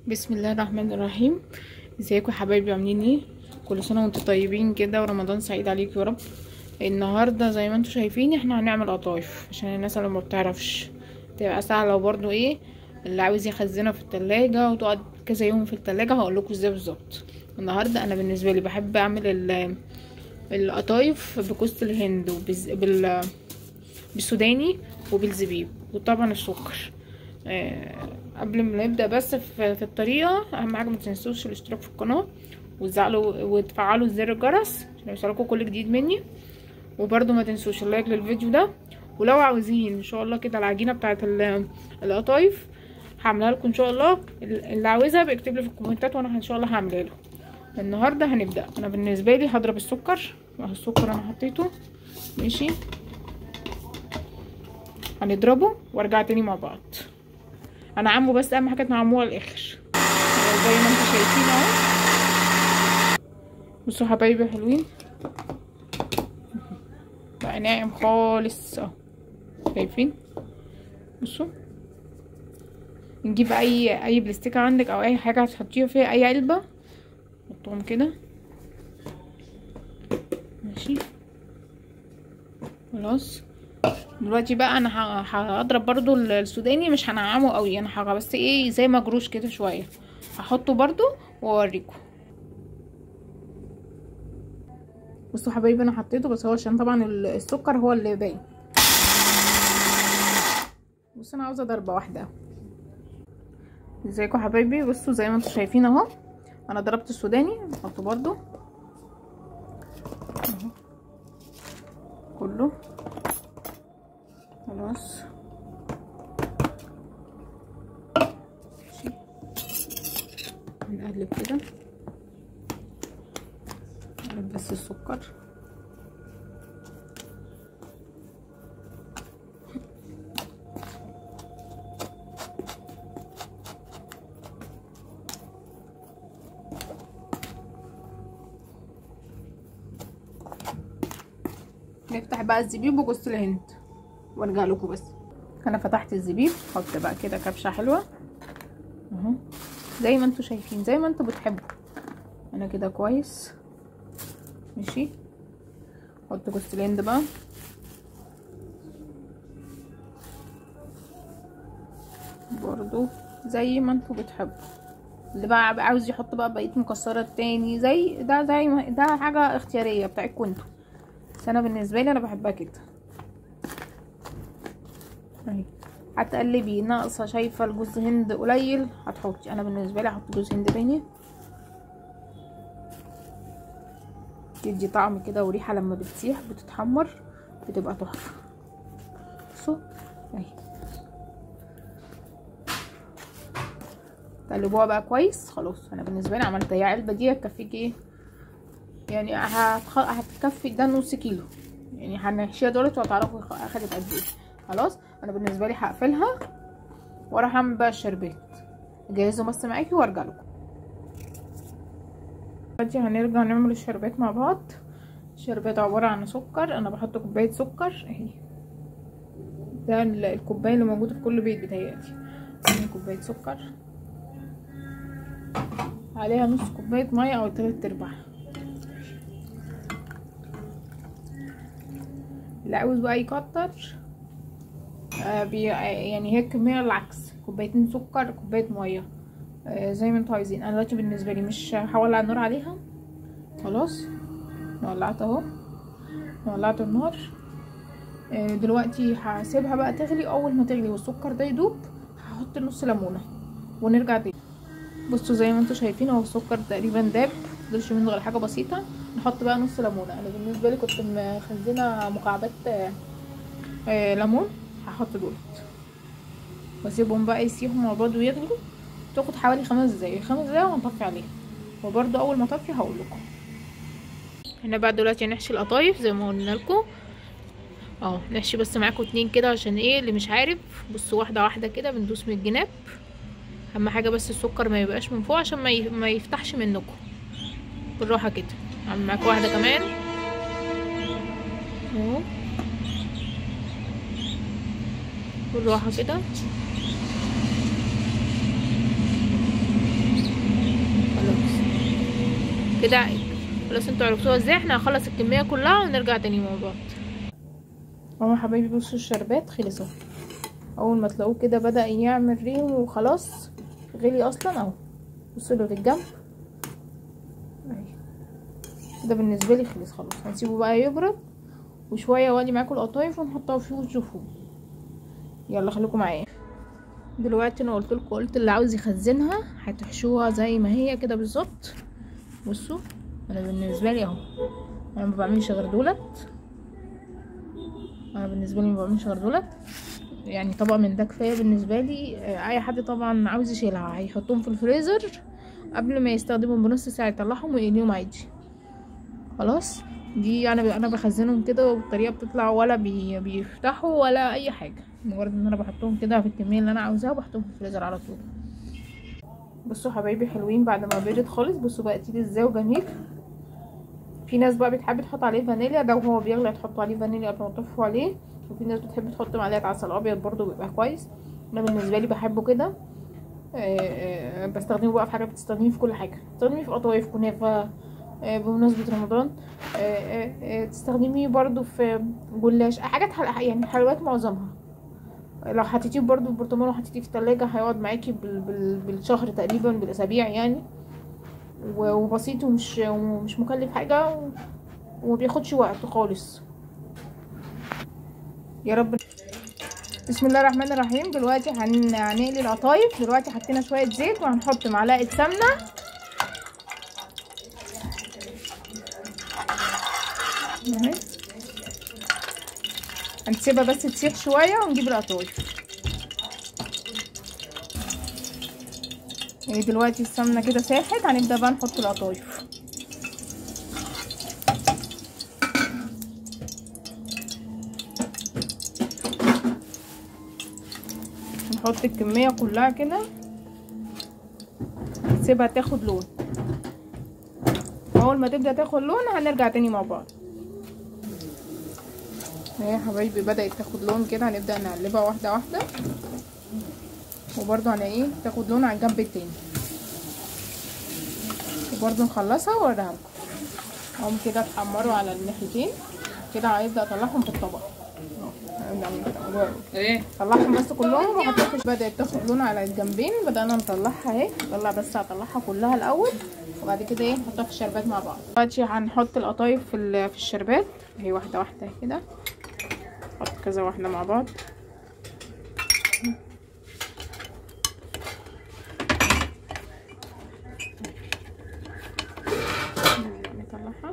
بسم الله الرحمن الرحيم ازيكم يا حبايبي عاملين ايه كل سنه وانتم طيبين كده ورمضان سعيد عليكم يا رب النهارده زي ما انتم شايفين احنا هنعمل قطايف عشان الناس اللي ما بتعرفش تبقى سهله وبرده ايه اللي عاوز يخزنها في التلاجة وتقعد كذا يوم في التلاجة هقول لكم ازاي بالظبط النهارده انا بالنسبه لي بحب اعمل ال- القطايف بكوست الهند وبز... بال بالسوداني وبالزبيب وطبعا السكر آه، قبل ما نبدا بس في, في الطريقه اهم حاجه ما تنسوش الاشتراك في القناه وتزعلوا وتفعلوا زر الجرس عشان يوصلكوا كل جديد مني وبرده ما تنسوش اللايك للفيديو ده ولو عاوزين ان شاء الله كده العجينه بتاعه القطايف هعملها لكم ان شاء الله اللي عاوزها بيكتب لي في الكومنتات وانا ان شاء الله هعملها له النهارده هنبدا انا بالنسبه لي هضرب السكر السكر انا حطيته ماشي هنضربه وارجع تاني مع بعض انا عامه بس اهم حاجه نعموها الاخر زي ما انتم شايفين اهو بصوا حبايبي حلوين بقى ناعم خالص اهو شايفين بصوا نجيب اي اي بلاستيكه عندك او اي حاجه هتحطيها فيها اي علبه نحطهم كده ماشي خلاص دلوقتي بقى انا هضرب برضو السوداني مش هنعمه قوي انا حاجه بس ايه زي مجروش كده شويه هحطه برضو واوريكم بصوا حبايبي انا حطيته بس هو عشان طبعا السكر هو اللي باين بصوا انا عاوزه ضربه واحده ازيكم حبايبي بصوا زي ما انتم شايفين اهو انا ضربت السوداني احطه برضو اهو كله خلاص نقلب كده نقلب بس السكر نفتح بقى الزبيب وجوز الهند وارجع لكم بس انا فتحت الزبيب احط بقى كده كبشه حلوه اهو زي ما انتوا شايفين زي ما انتوا بتحبوا انا كده كويس ماشي احط جوز الهند بقى برضو زي ما انتوا بتحبوا اللي بقى عاوز يحط بقى بقيه مكسرات تاني زي ده زي ما ده حاجه اختياريه بتاعتكم انتوا بس انا بالنسبه لي انا بحبها كده اهي هتقلبي ناقصه شايفه الجوز هند قليل هتحطي انا بالنسبه لي هحط جوز هند تاني تدي طعم كده وريحه لما بتسيح بتتحمر بتبقى تحفه بصوا اهي تقلبوها بقى كويس خلاص انا بالنسبه لي عملت هي علبه دي هتكفيك ايه يعني هتخ... هتكفي ده نص كيلو يعني هنحشيها دولت وهتعرفوا اخدت قد ايه خلاص انا بالنسبه لي هقفلها واروح اعمل بقى الشربات اجهزه بس معاكي وارجع لكم دلوقتي هنرجع نعمل الشربات مع بعض الشربات عباره عن سكر انا بحط كوبايه سكر اهي ده الكوبايه اللي موجوده في كل بيت بتهيألي كوبايه سكر عليها نص كوبايه ميه او تلات ارباع اللي عاوز بقى يكتر آه بي يعني هي الكميه العكس كوبايتين سكر كوبايه ميه آه زي ما انتوا عايزين انا دلوقتي بالنسبه لي مش هولع النار عليها خلاص ولعت اهو ولعت النار آه دلوقتي هسيبها بقى تغلي اول ما تغلي والسكر ده يدوب هحط نص ليمونه ونرجع تاني بصوا زي ما انتوا شايفين اهو السكر تقريبا داب مفضلش منه غير حاجه بسيطه نحط بقى نص ليمونه انا بالنسبه لي كنت مخزنه مكعبات آه آه ليمون هحط دولت واسيبهم بقى يسيحوا مع بعض ويغلوا تاخد حوالي خمس دقايق خمس دقايق وهنطفي عليها وبرده اول ما اطفي هقول لكم هنا بقى دلوقتي نحشي القطايف زي ما قلنا لكم اه نحشي بس معاكم اتنين كده عشان ايه اللي مش عارف بصوا واحده واحده كده بندوس من الجناب اهم حاجه بس السكر ما يبقاش من فوق عشان ما ما يفتحش منكم بالراحه كده اعمل معاك واحده كمان اهو بالراحه كده كده خلاص انتوا عرفتوها ازاي احنا هنخلص الكميه كلها ونرجع تاني مع بعض اهو يا حبايبي بصوا الشربات خلص اهو اول ما تلاقوه كده بدا يعمل ريم وخلاص غلي اصلا اهو بصوا له للجنب اهي كده بالنسبه لي خلص خلاص هنسيبه بقى يبرد وشويه والي معاكم القطايف ونحطها فيه وتشوفوه يلا خليكم معايا دلوقتي انا قلت لكم قلت اللي عاوز يخزنها هتحشوها زي ما هي كده بالظبط بصوا انا بالنسبه لي اهو انا ما بعملش غير دولت انا بالنسبه لي ما بعملش غير دولت يعني طبق من ده كفايه بالنسبه لي اي حد طبعا عاوز يشيلها هيحطهم في الفريزر قبل ما يستخدمهم بنص ساعه يطلعهم ويقليهم عادي خلاص دي انا انا بخزنهم كده والطريقه بتطلع ولا بي بيفتحوا ولا اي حاجه مجرد ان انا بحطهم كده في الكميه اللي انا عاوزاها وبحطهم في الفريزر على طول بصوا حبايبي حلوين بعد ما بردت خالص بصوا بقى تقيل ازاي وجميل في ناس بقى بتحب تحط عليه فانيليا ده وهو بيغلي تحطوا عليه فانيليا قبل ما تطفوا عليه وفي ناس بتحب تحط معلقه عسل ابيض برضو بيبقى كويس انا بالنسبه لي بحبه كده بستخدمه بقى في حاجه بتستخدميه في كل حاجه بتستخدميه في قطايف كنافه بمناسبة رمضان تستخدميه برضو في جلاش حاجات حل... يعني حلويات معظمها لو حطيتيه برضو في برطمان وحطيتيه في التلاجة هيقعد معاكي بال... بال... بالشهر تقريبا بالاسابيع يعني وبسيط ومش ومش مكلف حاجة ومبياخدش وقت خالص يا رب بسم الله الرحمن الرحيم دلوقتي هن... هنقلي القطايف دلوقتي حطينا شوية زيت وهنحط معلقة سمنة اهي هنسيبها بس تسيح شويه ونجيب القطايف يعني دلوقتي السمنه كده ساحت هنبدا بقى نحط القطايف نحط الكميه كلها كده نسيبها تاخد لون اول ما تبدا تاخد لون هنرجع تاني مع بعض اهي يا حبايبي بدات تاخد لون كده هنبدا نقلبها واحده واحده وبرده انا ايه تاخد لون على الجنب التاني وبرده نخلصها واوريها لكم هم كده اتحمروا على الناحيتين كده هيبدا اطلعهم في الطبق ايه طلعهم بس كلهم وحطيت بدات تاخد لون على الجنبين بدانا نطلعها اهي نطلع بس هطلعها كلها الاول وبعد كده ايه نحطها في الشربات مع بعض دلوقتي هنحط القطايف في في الشربات اهي واحده واحده كده نحط كذا واحده مع بعض نطلعها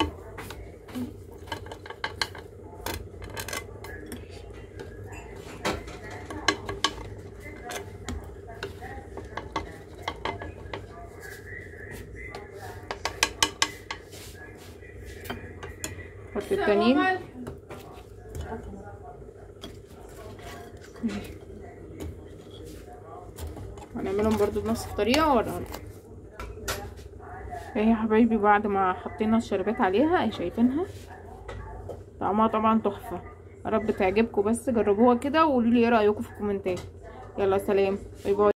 نحط التانيين هنعملهم برضو بنفس الطريقة واوريها لكم اهي يا حبايبي بعد ما حطينا الشربات عليها اهي شايفينها طعمها طبعا تحفة يا رب تعجبكم بس جربوها كده وقولوا لي ايه رأيكم في الكومنتات يلا سلام باي باي